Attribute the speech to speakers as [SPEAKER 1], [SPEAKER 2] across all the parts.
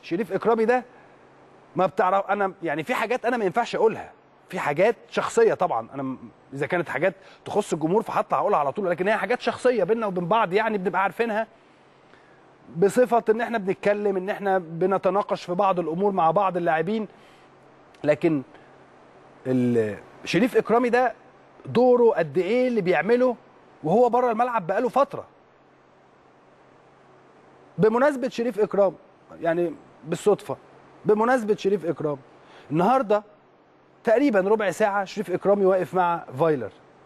[SPEAKER 1] شريف اكرامي ده ما بتعرف انا يعني في حاجات انا ما ينفعش اقولها في حاجات شخصيه طبعا انا م- اذا كانت حاجات تخص الجمهور فهطلع اقولها على طول لكن هي حاجات شخصيه بيننا وبين بعض يعني بنبقى عارفينها بصفه ان احنا بنتكلم ان احنا بنتناقش في بعض الامور مع بعض اللاعبين لكن ال- شريف اكرامي ده دوره قد ايه اللي بيعمله وهو بره الملعب بقاله فتره بمناسبه شريف اكرام يعني بالصدفه بمناسبه شريف اكرام النهارده تقريبا ربع ساعه شريف اكرامي واقف مع فايلر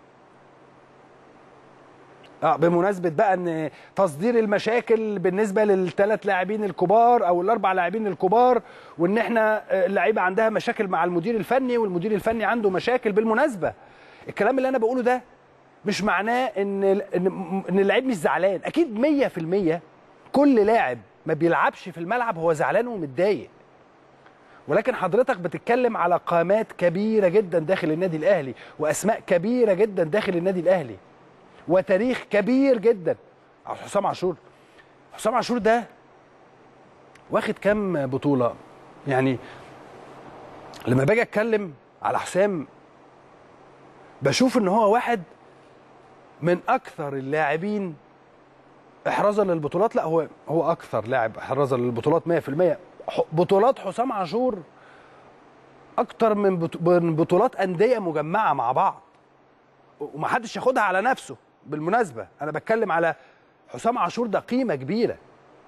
[SPEAKER 1] اه بمناسبه بقى ان تصدير المشاكل بالنسبه للثلاث لاعبين الكبار او الاربع لاعبين الكبار وان احنا آه، اللعيبه عندها مشاكل مع المدير الفني والمدير الفني عنده مشاكل بالمناسبه الكلام اللي انا بقوله ده مش معناه ان ان ان اللعيب مش زعلان اكيد 100% كل لاعب ما بيلعبش في الملعب هو زعلان ومتضايق ولكن حضرتك بتتكلم على قامات كبيره جدا داخل النادي الاهلي واسماء كبيره جدا داخل النادي الاهلي وتاريخ كبير جدا حسام عاشور حسام عاشور ده واخد كام بطوله يعني لما باجي اتكلم على حسام بشوف ان هو واحد من اكثر اللاعبين احرازا للبطولات لا هو هو اكثر لاعب احرازا للبطولات 100% ح- بطولات حسام عاشور اكتر من بط- من بطولات انديه مجمعه مع بعض ومحدش ياخدها على نفسه بالمناسبه انا بتكلم على حسام عاشور ده قيمه كبيره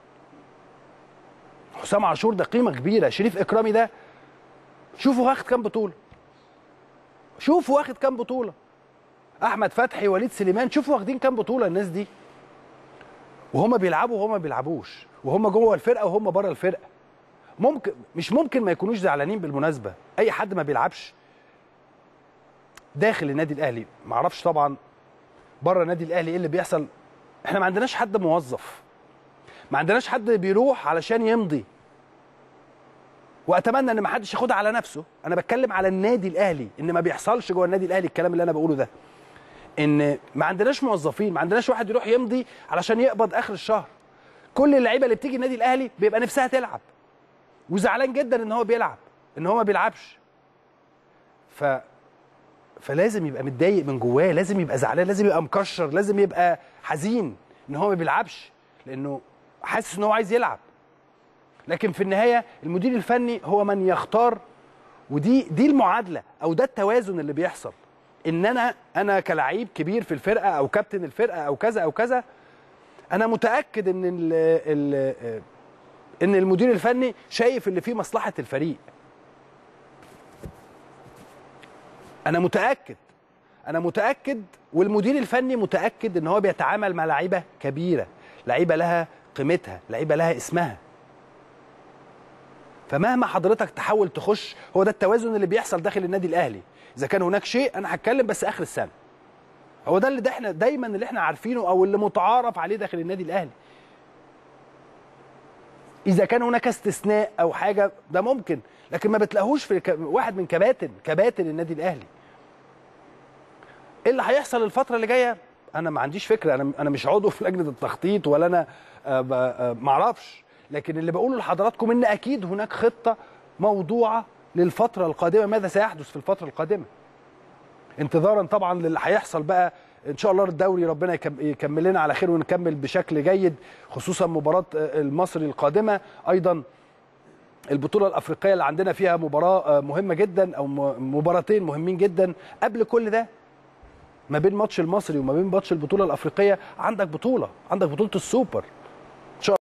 [SPEAKER 1] حسام عاشور ده قيمه كبيره شريف اكرامي ده شوفوا واخد كام بطوله شوفوا واخد كام بطوله احمد فتحي وليد سليمان شوفوا واخدين كام بطوله الناس دي وهما بيلعبوا وهما ما بيلعبوش وهما جوه الفرقه وهما بره الفرقه ممكن مش ممكن ما يكونوش زعلانين بالمناسبه اي حد ما بيلعبش داخل النادي الاهلي ما اعرفش طبعا بره النادي الاهلي ايه اللي بيحصل احنا ما عندناش حد موظف ما عندناش حد بيروح علشان يمضي واتمنى ان ما حدش ياخدها على نفسه انا بتكلم على النادي الاهلي ان ما بيحصلش جوه النادي الاهلي الكلام اللي انا بقوله ده ان ما عندناش موظفين ما عندناش واحد يروح يمضي علشان يقبض اخر الشهر كل اللعيبه اللي بتيجي النادي الاهلي بيبقى نفسها تلعب وزعلان جدا ان هو بيلعب ان هو ما بيلعبش ف فلازم يبقى متضايق من جواه لازم يبقى زعلان لازم يبقى مكشر لازم يبقى حزين ان هو ما بيلعبش لانه حاسس ان هو عايز يلعب لكن في النهايه المدير الفني هو من يختار ودي دي المعادله او ده التوازن اللي بيحصل ان انا انا كلعيب كبير في الفرقه او كابتن الفرقه او كذا او كذا انا متاكد ان ال ال ان المدير الفني شايف اللي فيه مصلحه الفريق انا متاكد انا متاكد والمدير الفني متاكد ان هو بيتعامل مع لعيبه كبيره لعيبه لها قيمتها لعيبه لها اسمها فمهما حضرتك تحاول تخش هو ده التوازن اللي بيحصل داخل النادي الاهلي اذا كان هناك شيء انا هتكلم بس اخر السنه هو ده اللي ده احنا دايما اللي احنا عارفينه او اللي متعارف عليه داخل النادي الاهلي اذا كان هناك استثناء او حاجه ده ممكن لكن ما بتلاقوش في ك- واحد من كباتن كباتن النادي الاهلي ايه اللي هيحصل الفتره اللي جايه انا ما عنديش فكره انا انا مش عضو في لجنه التخطيط ولا انا آه، ب- آه، ما اعرفش لكن اللي بقوله لحضراتكم ان اكيد هناك خطه موضوعه للفتره القادمه ماذا سيحدث في الفتره القادمه انتظارا طبعا للي هيحصل بقى ان شاء الله الدوري ربنا يكم- يكمل لنا على خير ونكمل بشكل جيد خصوصا مباراه آه، المصري القادمه ايضا البطوله الافريقيه اللي عندنا فيها مباراه آه، مهمه جدا او م- مباراتين مهمين جدا قبل كل ده ما بين ماتش المصري وما بين ماتش البطوله الافريقيه عندك بطوله عندك بطوله السوبر